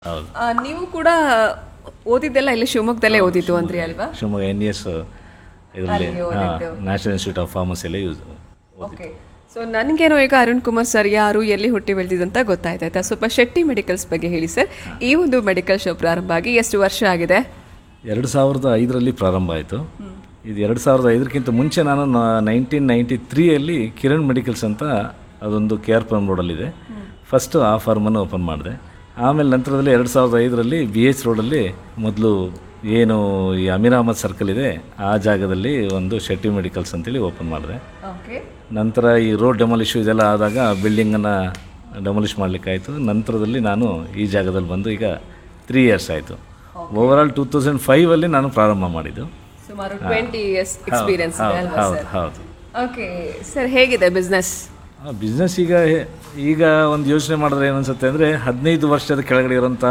ಹೌದು ಆ, ನೀವು ಕೂಡ ಓದಿದ್ದೆಲ್ಲ ಇಲ್ಲಿ ಶಿವಮೊಗ್ಗದಲ್ಲೇ ಓದಿದ್ದು ಅಂದ್ರಿ ಅಲ್ವಾ ಶಿವಮೊಗ್ಗ ಎನ್ ಎಸ್ ಇದರಲ್ಲಿ ಅಲ್ಲಿ ಓದಿದ್ದು. ನ್ಯಾಷನಲ್ ಇನ್ಸ್ಟಿಟ್ಯೂಟ್ ಆಫ್ ಫಾರ್ಮಸಿಯಲ್ಲಿ ಯೂಸ್ ಓಕೆ ಸೊ ನನಗೇನೋ ಈಗ ಅರುಣ್ ಕುಮಾರ್ ಸರ್ ಯಾರು ಎಲ್ಲಿ ಹುಟ್ಟಿ ಬೆಳೆದಿದ್ದಂತ ಗೊತ್ತಾಯ್ತಾಯ್ತಾ ಸ್ವಲ್ಪ ಶೆಟ್ಟಿ ಮೆಡಿಕಲ್ಸ್ ಬಗ್ಗೆ ಹೇಳಿ ಸರ್ ಈ ಒಂದು ಮೆಡಿಕಲ್ ಶಾಪ್ ಪ್ರಾರಂಭ ಆಗಿ ಎಷ್ಟು ವರ್ಷ ಆಗಿದೆ ಎರಡು ಸಾವಿರದ ಐದರಲ್ಲಿ ಪ್ರಾರಂಭ ಆಯಿತು ಇದು ಎರಡು ಸಾವಿರದ ಐದಕ್ಕಿಂತ ಮುಂಚೆ ನಾನು ನೈನ್ಟೀನ್ ನೈಂಟಿ ತ್ರೀಯಲ್ಲಿ ಕಿರಣ್ ಮೆಡಿಕಲ್ಸ್ ಅಂತ ಅದೊಂದು ಕೆ ಆರ್ ಪಿ ರೋಡಲ್ಲಿದೆ ಫಸ್ಟು ಆ ಫಾರ್ಮನ್ನು ಓಪನ್ ಮಾಡಿದೆ ಆಮೇಲೆ ನಂತರದಲ್ಲಿ ಎರಡು ಸಾವಿರದ ಐದರಲ್ಲಿ ಬಿ ಎಚ್ ರೋಡಲ್ಲಿ ಮೊದಲು ಏನು ಈ ಅಮೀರ್ ಅಹಮದ್ ಸರ್ಕಲ್ ಇದೆ ಆ ಜಾಗದಲ್ಲಿ ಒಂದು ಶೆಟ್ಟಿ ಮೆಡಿಕಲ್ಸ್ ಅಂತೇಳಿ ಓಪನ್ ಮಾಡಿದೆ ಓಕೆ ನಂತರ ಈ ರೋಡ್ ಡೆಮಾಲಿಶ್ ಇದೆಲ್ಲ ಆದಾಗ ಬಿಲ್ಡಿಂಗನ್ನು ಡೆಮಾಲಿಷ್ ಮಾಡಲಿಕ್ಕಾಯಿತು ನಂತರದಲ್ಲಿ ನಾನು ಈ ಜಾಗದಲ್ಲಿ ಬಂದು ಈಗ ತ್ರೀ ಇಯರ್ಸ್ ಆಯಿತು ಓವರಾಲ್ ಟೂ ತೌಸಂಡ್ ಫೈವಲ್ಲಿ ನಾನು ಪ್ರಾರಂಭ ಮಾಡಿದ್ದು ಸುಮಾರು ಟ್ವೆಂಟಿ ಇಯರ್ಸ್ ಎಕ್ಸ್ಪೀರಿಯನ್ಸ್ ಇದೆ ಹೌದು ಅಲ್ವಾ ಹೌದು ಸರ್ ಹೌದು ಓಕೆ ಸರ್ ಹೇಗಿದೆ ಬಿಸ್ನೆಸ್ ಬಿಸ್ನೆಸ್ ಈಗ ಹೇ- ಈಗ ಒಂದು ಯೋಚನೆ ಮಾಡಿದ್ರೆ ಏನನ್ಸುತ್ತೆ ಅಂದರೆ ಹದಿನೈದು ವರ್ಷದ ಕೆಳಗಡೆ ಇರೋಂಥ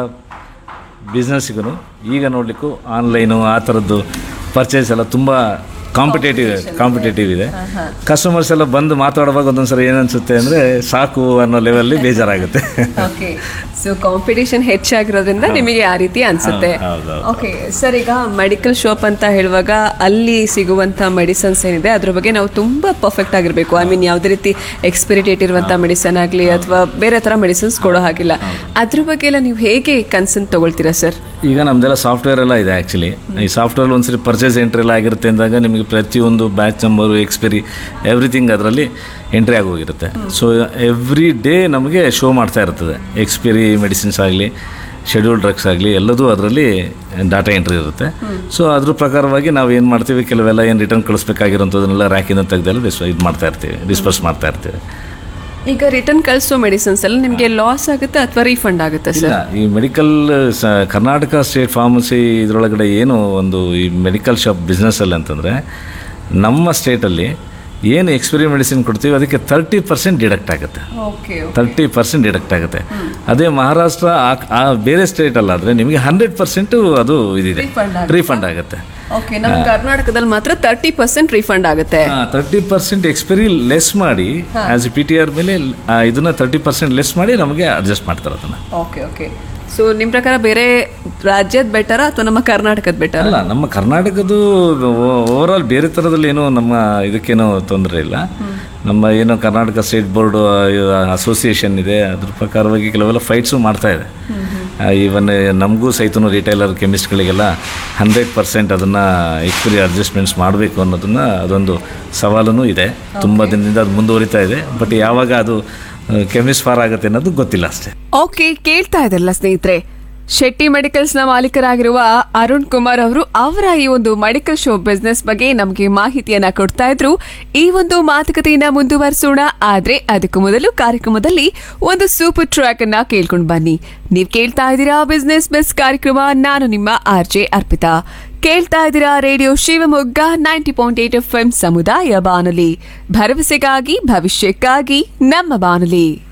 ಬಿಸ್ನೆಸ್ಸಿಗೂ ಈಗ ನೋಡಲಿಕ್ಕೂ ಆನ್ಲೈನು ಆ ಥರದ್ದು ಪರ್ಚೇಸ್ ಎಲ್ಲ ತುಂಬ ಕಾಂಪಿಟೇಟಿವ್ ಕಾಂಪಿಟೇಟಿವ್ ಇದೆ ಕಸ್ಟಮರ್ಸ್ ಎಲ್ಲ ಬಂದು ಮಾತಾಡುವಾಗ ಒಂದೊಂದ್ಸರಿ ಏನನ್ಸುತ್ತೆ ಅಂದರೆ ಸಾಕು ಅನ್ನೋ ಲೆವೆಲ್ಲಿ ಬೇಜಾರಾಗುತ್ತೆ ಓಕೆ ಸೊ ಕಾಂಪಿಟೇಷನ್ ಹೆಚ್ಚಾಗಿರೋದ್ರಿಂದ ನಿಮಗೆ ಆ ರೀತಿ ಅನ್ಸುತ್ತೆ ಹೌದು ಓಕೆ ಸರ್ ಈಗ ಮೆಡಿಕಲ್ ಶಾಪ್ ಅಂತ ಹೇಳುವಾಗ ಅಲ್ಲಿ ಸಿಗುವಂಥ ಮೆಡಿಸನ್ಸ್ ಏನಿದೆ ಅದ್ರ ಬಗ್ಗೆ ನಾವು ತುಂಬ ಪರ್ಫೆಕ್ಟ್ ಆಗಿರಬೇಕು ಐ ಮೀನ್ ಯಾವುದೇ ರೀತಿ ಎಕ್ಸ್ಪೈರಿ ಡೇಟ್ ಇರುವಂಥ ಮೆಡಿಸನ್ ಆಗಲಿ ಅಥವಾ ಬೇರೆ ಥರ ಮೆಡಿಸಿನ್ಸ್ ಕೊಡೋ ಹಾಗಿಲ್ಲ ಅದ್ರ ಬಗ್ಗೆ ಎಲ್ಲ ನೀವು ಹೇಗೆ ಕನ್ಸರ್ನ್ ತಗೊಳ್ತೀರಾ ಸರ್ ಈಗ ನಮ್ಮದೆಲ್ಲ ಸಾಫ್ಟ್ವೇರ್ ಎಲ್ಲ ಇದೆ ಆ್ಯಕ್ಚುಲಿ ಈ ಸಾಫ್ಟ್ವೇರ್ ಒಂದ್ಸರಿ ಪರ್ಚೇಸ್ ಎಂಟ್ರಿ ಎಲ್ಲ ಆಗಿರುತ್ತೆ ಅಂದಾಗ ನಿಮಗೆ ಪ್ರತಿಯೊಂದು ಬ್ಯಾಚ್ ನಂಬರು ಎಕ್ಸ್ಪೈರಿ ಎವ್ರಿಥಿಂಗ್ ಅದರಲ್ಲಿ ಎಂಟ್ರಿ ಆಗೋಗಿರುತ್ತೆ ಸೊ ಎವ್ರಿ ಡೇ ನಮಗೆ ಶೋ ಮಾಡ್ತಾ ಇರ್ತದೆ ಎಕ್ಸ್ಪೈರಿ ಮೆಡಿಸಿನ್ಸ್ ಆಗಲಿ ಶೆಡ್ಯೂಲ್ ಡ್ರಗ್ಸ್ ಆಗಲಿ ಎಲ್ಲದೂ ಅದರಲ್ಲಿ ಡಾಟಾ ಎಂಟ್ರಿ ಇರುತ್ತೆ ಸೊ ಅದ್ರ ಪ್ರಕಾರವಾಗಿ ನಾವು ಏನು ಮಾಡ್ತೀವಿ ಕೆಲವೆಲ್ಲ ಏನು ರಿಟರ್ನ್ ಕಳಿಸ್ಬೇಕಾಗಿರೋಂಥದ್ದನ್ನೆಲ್ಲ ರ್ಯಾಕಿಂದ ತೆಗೆದೆಲ್ಲ ಡಿಸ್ ಇದು ಮಾಡ್ತಾ ಇರ್ತೀವಿ ಡಿಸ್ಪರ್ಸ್ ಮಾಡ್ತಾ ಇರ್ತೀವಿ ಈಗ ರಿಟರ್ನ್ ಕಳಿಸೋ ಮೆಡಿಸಿನ್ಸ್ ಎಲ್ಲ ನಿಮಗೆ ಲಾಸ್ ಆಗುತ್ತೆ ಅಥವಾ ರೀಫಂಡ್ ಆಗುತ್ತೆ ಸರ್ ಇಲ್ಲ ಈ ಮೆಡಿಕಲ್ ಸ ಕರ್ನಾಟಕ ಸ್ಟೇಟ್ ಫಾರ್ಮಸಿ ಇದರೊಳಗಡೆ ಏನು ಒಂದು ಈ ಮೆಡಿಕಲ್ ಶಾಪ್ ಬಿಸ್ನೆಸ್ಸಲ್ಲಿ ಅಂತಂದರೆ ನಮ್ಮ ಸ್ಟೇಟಲ್ಲಿ ಏನು ಎಕ್ಸ್ಪೈರಿ ಮೆಡಿಸಿನ್ ಕೊಡ್ತೀವಿ ಅದಕ್ಕೆ ತರ್ಟಿ ಪರ್ಸೆಂಟ್ ಡಿಡಕ್ಟ್ ಆಗುತ್ತೆ ಓಕೆ ತರ್ಟಿ ಪರ್ಸೆಂಟ್ ಡಿಡಕ್ಟ್ ಆಗುತ್ತೆ ಅದೇ ಮಹಾರಾಷ್ಟ್ರ ಆ- ಆ ಬೇರೆ ಸ್ಟೇಟಲ್ಲಾದರೆ ನಿಮಗೆ ಹಂಡ್ರೆಡ್ ಪರ್ಸೆಂಟು ಅದು ಇದಿದೆ Refund ರೀಫಂಡ್ ಆಗುತ್ತೆ ಓಕೆ ನಮ್ಮ ಕರ್ನಾಟಕದಲ್ಲಿ ಮಾತ್ರ ತರ್ಟಿ ಪರ್ಸೆಂಟ್ ರೀಫಂಡ್ ಆಗುತ್ತೆ ತರ್ಟಿ ಪರ್ಸೆಂಟ್ ಎಕ್ಸ್ಪೈರಿ ಲೆಸ್ ಮಾಡಿ as a P T R ಮೇಲೆ ಆ, ಇದನ್ನ ತರ್ಟಿ ಪರ್ಸೆಂಟ್ ಲೆಸ್ ಮಾಡಿ ನಮಗೆ ಅಡ್ಜಸ್ಟ್ ಮಾಡ್ತಾರೆ ಅದನ್ನು ಓಕೆ ಓಕೆ ಸೊ ನಿಮ್ಮ ಪ್ರಕಾರ ಬೇರೆ ರಾಜ್ಯದ ಬೆಟರಾ ಅಥವಾ ನಮ್ಮ ಕರ್ನಾಟಕದ ಬೆಟರ್ ಅಲ್ಲ ನಮ್ಮ ಕರ್ನಾಟಕದ್ದು ಓವರಾಲ್ ಬೇರೆ ಥರದಲ್ಲಿ ಏನೋ ನಮ್ಮ ಇದಕ್ಕೇನೋ ತೊಂದರೆ ಇಲ್ಲ ನಮ್ಮ ಏನೋ ಕರ್ನಾಟಕ ಸ್ಟೇಟ್ ಬೋರ್ಡ್ ಅಸೋಸಿಯೇಷನ್ ಇದೆ ಅದ್ರ ಪ್ರಕಾರವಾಗಿ ಕೆಲವೆಲ್ಲ ಫೈಟ್ಸು ಮಾಡ್ತಾ ಇದೆ ಈವನ್ ನಮಗೂ ಸಹಿತ ರಿಟೈಲರ್ ಕೆಮಿಸ್ಟ್ಗಳಿಗೆಲ್ಲ ಹಂಡ್ರೆಡ್ ಪರ್ಸೆಂಟ್ ಅದನ್ನು ಎಕ್ಸ್ಪೈರಿ ಅಡ್ಜಸ್ಟ್ಮೆಂಟ್ಸ್ ಮಾಡಬೇಕು ಅನ್ನೋದನ್ನು ಅದೊಂದು ಸವಾಲೂ ಇದೆ ತುಂಬ ದಿನದಿಂದ ಅದು ಮುಂದುವರಿತಾ ಇದೆ ಬಟ್ ಯಾವಾಗ ಅದು ಕೆಮಿಸ್ಟ್ ಫಾರ್ ಆಗುತ್ತೆ ಅನ್ನೋದು ಗೊತ್ತಿಲ್ಲ ಅಷ್ಟೇ ಓಕೆ ಕೇಳ್ತಾ ಇದ್ರಲ್ಲ ಸ್ನೇಹಿತರೆ ಶೆಟ್ಟಿ ಮೆಡಿಕಲ್ಸ್ ನ ಮಾಲೀಕರಾಗಿರುವ ಅರುಣ್ ಕುಮಾರ್ ಅವರು ಅವರ ಈ ಒಂದು ಮೆಡಿಕಲ್ ಶೋ ಬಿಸ್ನೆಸ್ ಬಗ್ಗೆ ನಮಗೆ ಮಾಹಿತಿಯನ್ನ ಕೊಡ್ತಾ ಇದ್ರು ಈ ಒಂದು ಮಾತುಕತೆಯನ್ನ ಮುಂದುವರಿಸೋಣ ಆದ್ರೆ ಅದಕ್ಕೂ ಮೊದಲು ಕಾರ್ಯಕ್ರಮದಲ್ಲಿ ಒಂದು ಸೂಪರ್ ಟ್ರ್ಯಾಕ್ ಅನ್ನ ಕೇಳ್ಕೊಂಡು ಬನ್ನಿ ನೀವ್ ಕೇಳ್ತಾ ಇದ್ದೀರಾ ಬಿಸ್ನೆಸ್ ಬೆಸ್ಟ್ ಕಾರ್ಯಕ್ರಮ ನಾನು ನಿಮ್ಮ ಆರ್ ಜೆ ಅರ್ಪಿತಾ ಕೇಳ್ತಾ ಇದ್ದೀರಾ radio Shivamogga ninety point eight F M ಸಮುದಾಯ ಬಾನುಲಿ ಭರವಸೆಗಾಗಿ ಭವಿಷ್ಯಕ್ಕಾಗಿ ನಮ್ಮ ಬಾನುಲಿ